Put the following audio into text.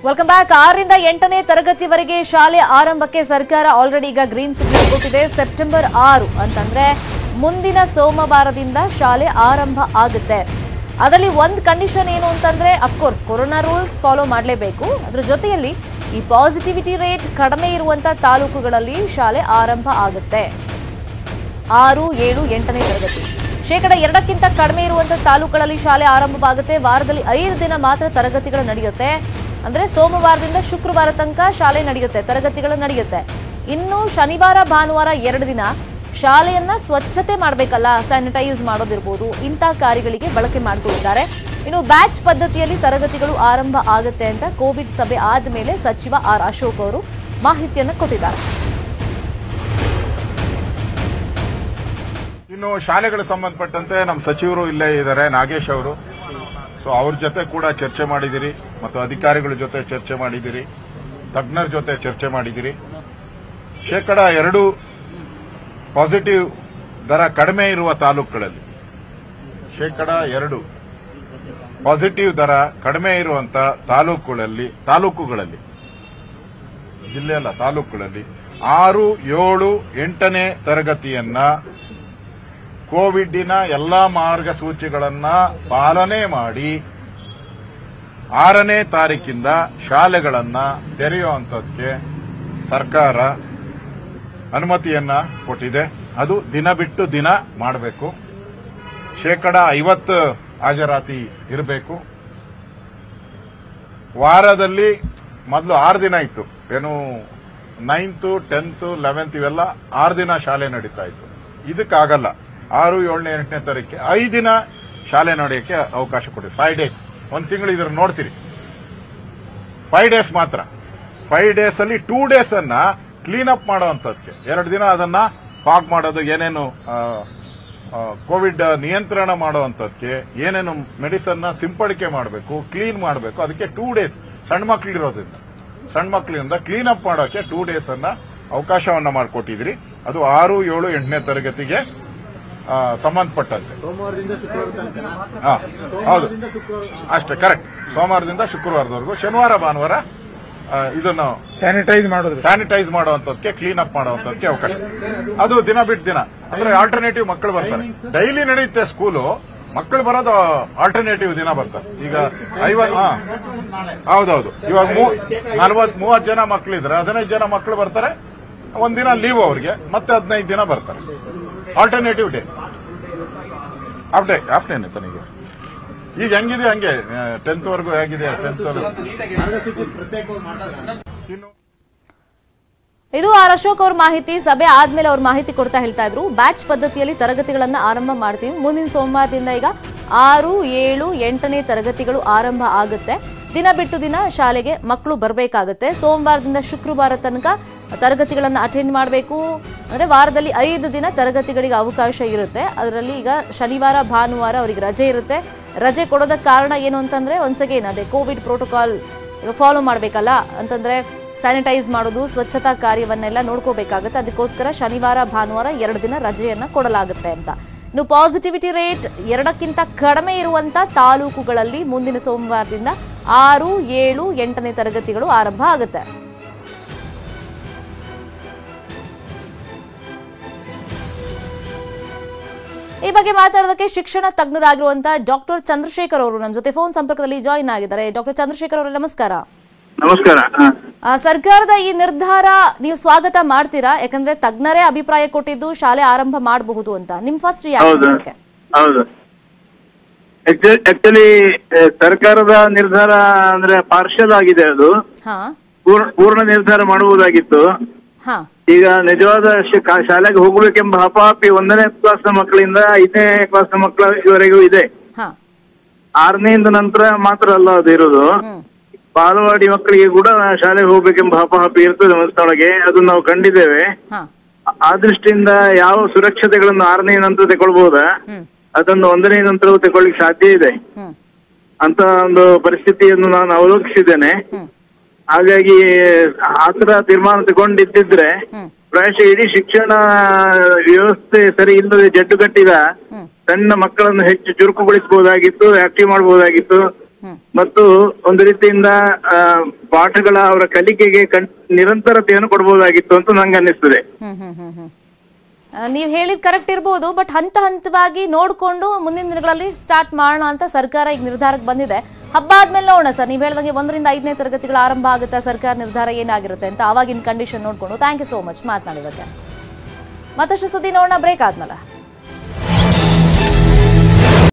Welcome back ಆರರಿಂದ ಎಂಟನೇ ತರಗತಿವರೆಗೆ ಶಾಲೆ ಆರಂಭಕ್ಕೆ ಸರ್ಕಾರ ಆಲ್ರೆಡಿ ಈಗ ಗ್ರೀನ್ ಸಿಗ್ನಲ್ ಕೊಟ್ಟಿದೆ ಸೆಪ್ಟೆಂಬರ್ ಆರು ಅಂತಂದ್ರೆ ಮುಂದಿನ ಸೋಮವಾರದಿಂದ ಶಾಲೆ ಆರಂಭ ಆಗುತ್ತೆ ಅದರಲ್ಲಿ ಒಂದು ಕಂಡೀಷನ್ ಏನು ಅಂತಂದ್ರೆ ಅಫ್ಕೋರ್ಸ್ ಕೊರೋನಾ ರೂಲ್ಸ್ ಫಾಲೋ ಮಾಡಲೇಬೇಕು ಅದ್ರ ಜೊತೆಯಲ್ಲಿ ಈ ಪಾಸಿಟಿವಿಟಿ ರೇಟ್ ಕಡಿಮೆ ಇರುವಂತ ತಾಲೂಕುಗಳಲ್ಲಿ ಶಾಲೆ ಆರಂಭ ಆಗುತ್ತೆ ಆರು ಏಳು ಎಂಟನೇ ತರಗತಿ ಶೇಕಡ ಎರಡಕ್ಕಿಂತ ಕಡಿಮೆ ಇರುವಂತಹ ತಾಲೂಕುಗಳಲ್ಲಿ ಶಾಲೆ ಆರಂಭವಾಗುತ್ತೆ ವಾರದಲ್ಲಿ ಐದು ದಿನ ಮಾತ್ರ ತರಗತಿಗಳು ನಡೆಯುತ್ತೆ ಅಂದ್ರೆ ಸೋಮವಾರದಿಂದ ಶುಕ್ರವಾರ ತನಕ ಶಾಲೆ ನಡೆಯುತ್ತೆ ತರಗತಿಗಳು ನಡೆಯುತ್ತೆ ಇನ್ನು ಶನಿವಾರ ಭಾನುವಾರ ಎರಡು ದಿನ ಶಾಲೆಯನ್ನ ಸ್ವಚ್ಛತೆ ಮಾಡಬೇಕಲ್ಲ ಸ್ಯಾನಿಟೈಸ್ ಮಾಡೋದಿರ್ಬೋದು ಇಂಥ ಕಾರ್ಯಗಳಿಗೆ ಬಳಕೆ ಮಾಡಿಕೊಂಡಿದ್ದಾರೆ ಇನ್ನು ಬ್ಯಾಚ್ ಪದ್ಧತಿಯಲ್ಲಿ ತರಗತಿಗಳು ಆರಂಭ ಆಗುತ್ತೆ ಅಂತ ಕೋವಿಡ್ ಸಭೆ ಆದಮೇಲೆ ಸಚಿವ ಆರ್ ಅಶೋಕ್ ಅವರು ಮಾಹಿತಿಯನ್ನು ಕೊಟ್ಟಿದ್ದಾರೆ ಇನ್ನು ಶಾಲೆಗಳಿಗೆ ಸಂಬಂಧಪಟ್ಟಂತೆ ನಮ್ಮ ಸಚಿವರು ಇಲ್ಲೇ ಇದ್ದಾರೆ ನಾಗೇಶ್ ಅವರು ಸೊ ಅವ್ರ ಜೊತೆ ಕೂಡ ಚರ್ಚೆ ಮಾಡಿದಿರಿ ಮತ್ತು ಅಧಿಕಾರಿಗಳ ಜೊತೆ ಚರ್ಚೆ ಮಾಡಿದಿರಿ ತಜ್ಞರ ಜೊತೆ ಚರ್ಚೆ ಮಾಡಿದಿರಿ ಶೇಕಡ ಎರಡು ಪಾಸಿಟಿವ್ ದರ ಕಡಿಮೆ ಇರುವ ತಾಲೂಕುಗಳಲ್ಲಿ ಶೇಕಡ ಎರಡು ಪಾಸಿಟಿವ್ ದರ ಕಡಿಮೆ ಇರುವಂತ ತಾಲೂಕುಗಳಲ್ಲಿ ತಾಲೂಕುಗಳಲ್ಲಿ ಜಿಲ್ಲೆ ಅಲ್ಲ ತಾಲೂಕುಗಳಲ್ಲಿ ಆರು ಏಳು ಎಂಟನೇ ತರಗತಿಯನ್ನ ಕೋವಿಡ್ನ ಎಲ್ಲಾ ಮಾರ್ಗಸೂಚಿಗಳನ್ನ ಪಾಲನೆ ಮಾಡಿ ಆರನೇ ತಾರೀಕಿಂದ ಶಾಲೆಗಳನ್ನ ತೆರೆಯುವಂತದಕ್ಕೆ ಸರ್ಕಾರ ಅನುಮತಿಯನ್ನ ಕೊಟ್ಟಿದೆ ಅದು ದಿನ ಬಿಟ್ಟು ದಿನ ಮಾಡಬೇಕು ಶೇಕಡ ಐವತ್ತು ಹಾಜರಾತಿ ಇರಬೇಕು ವಾರದಲ್ಲಿ ಮೊದಲು ಆರು ದಿನ ಇತ್ತು ಏನು ನೈನ್ತ್ ಟೆಂತ್ ಲೆವೆಂತ್ ಇವೆಲ್ಲ ಆರು ದಿನ ಶಾಲೆ ನಡೀತಾ ಇತ್ತು ಇದಕ್ಕಾಗಲ್ಲ ಆರು ಏಳನೇ ಎಂಟನೇ ತಾರೀಕಿಗೆ ಐದು ದಿನ ಶಾಲೆ ನಡೆಯಕ್ಕೆ ಅವಕಾಶ ಕೊಡಿ ಫೈವ್ ಡೇಸ್ ಒಂದು ತಿಂಗಳು ಇದ್ರ ನೋಡ್ತೀರಿ ಫೈವ್ ಡೇಸ್ ಮಾತ್ರ ಫೈವ್ ಡೇಸ್ ಅಲ್ಲಿ ಟೂ ಡೇಸ್ ಅನ್ನ ಕ್ಲೀನ್ ಅಪ್ ಮಾಡುವಂತದಕ್ಕೆ ಎರಡು ದಿನ ಅದನ್ನ ಪಾಕ್ ಮಾಡೋದು ಏನೇನು ಆ, ಆ, ಕೋವಿಡ್ ನಿಯಂತ್ರಣ ಮಾಡುವಂತದಕ್ಕೆ ಏನೇನು ಮೆಡಿಸನ್ ನ ಸಿಂಪಡಿಕೆ ಮಾಡಬೇಕು ಕ್ಲೀನ್ ಮಾಡಬೇಕು ಅದಕ್ಕೆ ಟೂ ಡೇಸ್ ಸಣ್ಣ ಮಕ್ಳು ಇರೋದ್ರಿಂದ ಸಣ್ಣ ಮಕ್ಕಳಿಂದ ಕ್ಲೀನ್ ಅಪ್ ಮಾಡೋಕೆ ಟೂ ಡೇಸ್ ಅನ್ನ ಅವಕಾಶವನ್ನ ಮಾಡಿಕೊಟ್ಟಿದ್ರಿ ಅದು ಆರು ಏಳು ಎಂಟನೇ ತರಗತಿಗೆ ಆ, ಸಂಬಂಧಪಟ್ಟಂತೆ ಸೋಮವಾರದಿಂದ ಶುಕ್ರವಾರ ತನಕ ಹಾ, ಹೌದು ಸೋಮವಾರದಿಂದ ಶುಕ್ರವಾರ ಅಷ್ಟೇ ಕರೆಕ್ಟ್ ಸೋಮವಾರದಿಂದ ಶುಕ್ರವಾರದವರೆಗೂ ಶನಿವಾರ ಭಾನುವಾರ ಆ, ಇದನ್ನು ಸ್ಯಾನಿಟೈಸ್ ಮಾಡೋದು ಸ್ಯಾನಿಟೈಸ್ ಮಾಡುವಂತದಕ್ಕೆ ಕ್ಲೀನ್ ಅಪ್ ಮಾಡುವಂತದಕ್ಕೆ ಅವಕಾಶ ಅದು ದಿನ ಬಿಟ್ಟು ದಿನ ಅಂದ್ರೆ ಆಲ್ಟರ್ನೇಟಿವ್ ಮಕ್ಕಳು ಬರ್ತಾರೆ ಡೈಲಿ ನಡೆಯುತ್ತೆ ಸ್ಕೂಲು ಮಕ್ಕಳು ಬರೋದು ಆಲ್ಟರ್ನೇಟಿವ್ ದಿನ ಬರ್ತಾರೆ ಈಗ ಐವತ್ ಹಾ ಹೌದೌದು ಇವಾಗ ನಲ್ವತ್ ಮೂವತ್ ಜನ ಮಕ್ಕಳಿದ್ರೆ ಹದಿನೈದು ಜನ ಮಕ್ಕಳು ಬರ್ತಾರೆ ಒಂದಿನ ಲೀವ್ ಅವ್ರಿಗೆ ಮತ್ತೆ ಹದಿನೈದು ದಿನ ಬರ್ತಾರೆ alternative day half day half ಡೇನೆ ತನಗೆ ಈಗ ಹೆಂಗಿದೆ ಹಂಗೆ ಟೆಂತ್ ವರೆಗೂ ಹೇಗಿದೆ ಟೆಂತ್ ಮಾರ್ಗಸೂಚಿ ಪ್ರತ್ಯೇಕವಾಗಿ ಮಾಡ್ತಾರೆ ಇನ್ನು ಇದು ಆರ್ ಅಶೋಕ್ ಅವ್ರ ಮಾಹಿತಿ ಸಭೆ ಆದ್ಮೇಲೆ ಅವ್ರ ಮಾಹಿತಿ ಕೊಡ್ತಾ ಹೇಳ್ತಾ ಇದ್ರು ಬ್ಯಾಚ್ ಪದ್ಧತಿಯಲ್ಲಿ ತರಗತಿಗಳನ್ನ ಆರಂಭ ಮಾಡ್ತೀವಿ ಮುಂದಿನ ಸೋಮವಾರದಿಂದ ಈಗ ಆರು ಏಳು ಎಂಟನೇ ತರಗತಿಗಳು ಆರಂಭ ಆಗುತ್ತೆ ದಿನ ಬಿಟ್ಟು ದಿನ ಶಾಲೆಗೆ ಮಕ್ಕಳು ಬರಬೇಕಾಗುತ್ತೆ ಸೋಮವಾರದಿಂದ ಶುಕ್ರವಾರ ತನಕ ತರಗತಿಗಳನ್ನ ಅಟೆಂಡ್ ಮಾಡಬೇಕು ಅಂದ್ರೆ ವಾರದಲ್ಲಿ ಐದು ದಿನ ತರಗತಿಗಳಿಗೆ ಅವಕಾಶ ಇರುತ್ತೆ ಅದರಲ್ಲಿ ಈಗ ಶನಿವಾರ ಭಾನುವಾರ ಅವರಿಗೆ ರಜೆ ಇರುತ್ತೆ ರಜೆ ಕೊಡೋದಕ್ಕೆ ಕಾರಣ ಏನು ಅಂತಂದ್ರೆ ಒನ್ಸ್ ಅಗೇನ್ ಅದೇ ಕೋವಿಡ್ ಪ್ರೋಟೋಕಾಲ್ ಫಾಲೋ ಮಾಡಬೇಕಲ್ಲ ಅಂತಂದ್ರೆ ಸ್ಯಾನಿಟೈಸ್ ಮಾಡೋದು ಸ್ವಚ್ಛತಾ ಕಾರ್ಯವನ್ನೆಲ್ಲ ನೋಡ್ಕೋಬೇಕಾಗುತ್ತೆ ಅದಕ್ಕೋಸ್ಕರ ಶನಿವಾರ ಭಾನುವಾರ ಎರಡು ದಿನ ರಜೆಯನ್ನ ಕೊಡಲಾಗುತ್ತೆ ಅಂತ ಇನ್ನು ಪಾಸಿಟಿವಿಟಿ ರೇಟ್ ಎರಡಕ್ಕಿಂತ ಕಡಿಮೆ ಇರುವಂತ ತಾಲೂಕುಗಳಲ್ಲಿ ಮುಂದಿನ ಸೋಮವಾರದಿಂದ ಆರು ಏಳು ಎಂಟನೇ ತರಗತಿಗಳು ಆರಂಭ ಆಗುತ್ತೆ ಈ ಬಗ್ಗೆ ಮಾತಾಡೋದಕ್ಕೆ ಶಿಕ್ಷಣ ತಜ್ಞರಾಗಿರುವಂತಹ ಡಾಕ್ಟರ್ ಚಂದ್ರಶೇಖರ್ ಅವರು ನಮ್ಮ ಜೊತೆ ಫೋನ್ ಸಂಪರ್ಕದಲ್ಲಿ ಜಾಯಿನ್ ಆಗಿದ್ದಾರೆ ಡಾಕ್ಟರ್ ಚಂದ್ರಶೇಖರ್ ಅವರೇ ನಮಸ್ಕಾರ ನಮಸ್ಕಾರ ಹ. ಆ, ಸರ್ಕಾರದ ಈ ನಿರ್ಧಾರ ನೀವು ಸ್ವಾಗತ ಮಾಡ್ತೀರಾ ಯಾಕಂದ್ರೆ ತಜ್ಞರೇ ಅಭಿಪ್ರಾಯ ಕೊಟ್ಟಿದ್ದು ಶಾಲೆ ಆರಂಭ ಮಾಡಬಹುದು ಅಂತ ನಿಮ್ ಫಸ್ಟ್ ರಿಯಾಕ್ಷನ್ ಹೌದು ಅದಕ್ಕೆ ಹೌದು ಆಕ್ಚುಲಿ ಸರ್ಕಾರದ ನಿರ್ಧಾರ ಅಂದ್ರೆ ಪಾರ್ಷಲ್ ಆಗಿದೆ ಅದು ಹಾ ಪೂರ್ಣ ಪೂರ್ಣ ನಿರ್ಧಾರ ಮಾಡಬಹುದಾಗಿತ್ತು ಹಾ ಈಗ ನಿಜವಾದ ಶಿ- ಕಾ- ಶಾಲೆಗೆ ಹೋಗ್ಬೇಕೆಂಬ ಹಪಾಪಿ ಒಂದನೇ ಕ್ಲಾಸ್ನ ಮಕ್ಕಳಿಂದ ಐದನೇ ಕ್ಲಾಸ್ನ ಮಕ್ಕಳವರೆಗೂ ಇದೆ ಹಾ ಆರನೆಯಿಂದ ನಂತರ ಮಾತ್ರ ಅಲ್ಲ ಅದು ಇರೋದು ಹ್ಮ್ ಬಾಲವಾಡಿ ಮಕ್ಕಳಿಗೆ ಕೂಡ ಶಾಲೆಗೆ ಹೋಗ್ಬೇಕೆಂಬ ಹಪಾಪಿ ಇರ್ತದೆ ಮನಸ್ಸೊಳಗೆ ಅದನ್ನ ನಾವು ಕಂಡಿದ್ದೇವೆ ಹಾ ಆ- ಆ ದೃಷ್ಟಿಯಿಂದ ಯಾವ ಸುರಕ್ಷತೆಗಳನ್ನು ಆರನೇ ನಂತರ ತಗೊಳ್ಬಹುದಾ ಹ್ಮ್ ಅದನ್ನು ಒಂದನೇ ನಂತರವೂ ತಗೊಳ್ಳಿಕ್ಕೆ ಸಾಧ್ಯ ಇದೆ ಹ್ಮ್ ಅಂತ ಒಂದು ಪರಿಸ್ಥಿತಿಯನ್ನು ನಾನು ಅವಲೋಕಿಸಿದ್ದೇನೆ ಹ್ಮ್ ಹಾಗಾಗಿ ಆತರ ತೀರ್ಮಾನ ತಗೊಂಡಿದ್ದಿದ್ರೆ ಹ್ಮ್ ಪ್ರಾಯಶಃ ಇಡೀ ಶಿಕ್ಷಣ ವ್ಯವಸ್ಥೆ ಸರಿ ಇಲ್ಲದೆ ಜಡ್ಡುಗಟ್ಟಿದ ಹ್ಮ್ ಸಣ್ಣ ಮಕ್ಕಳನ್ನು ಹೆಚ್ಚು ಚುರುಕುಗೊಳಿಸಬಹುದಾಗಿತ್ತು ಆಕ್ಟಿವ್ ಮಾಡಬಹುದಾಗಿತ್ತು ಹ್ಮ್ ಮತ್ತು ಒಂದು ರೀತಿಯಿಂದ ಆ, ಪಾಠಗಳ ಅವರ ಕಲಿಕೆಗೆ ಕನ್- ನಿರಂತರತೆಯನ್ನು ಕೊಡಬಹುದಾಗಿತ್ತು ಅಂತ ನಂಗೆ ಅನ್ನಿಸ್ತದೆ ಹ್ಮ್ ಹ್ಮ್ ಹ್ಮ್ ಹ್ಮ್ ನೀವು ಹೇಳಿದ್ ಕರೆಕ್ಟ್ ಇರ್ಬೋದು ಬಟ್ ಹಂತ ಹಂತವಾಗಿ ನೋಡ್ಕೊಂಡು ಮುಂದಿನ ದಿನಗಳಲ್ಲಿ ಸ್ಟಾರ್ಟ್ ಮಾಡೋಣ ಅಂತ ಸರ್ಕಾರ ಈಗ ನಿರ್ಧಾರಕ್ಕೆ ಬಂದಿದೆ ಹಬ್ಬ ಆದ್ಮೇಲೆ ನೋಡೋಣ ಸರ್ ನೀವು ಹೇಳ್ದಂಗೆ ಒಂದರಿಂದ ಐದನೇ ತರಗತಿಗಳು ಆರಂಭ ಆಗುತ್ತೆ ಸರ್ಕಾರ ನಿರ್ಧಾರ ಏನಾಗಿರುತ್ತೆ ಅಂತ ಅವಾಗಿನ ಕಂಡೀಷನ್ ನೋಡ್ಕೊಂಡು ಥ್ಯಾಂಕ್ ಯು ಸೋ ಮಚ್ ಮಾತನಾಡಿರೋಕ್ಕೆ ಮತ್ತಷ್ಟು ಸುದ್ದಿ ನೋಡೋಣ ಬ್ರೇಕ್ ಆದ್ಮೇಲೆ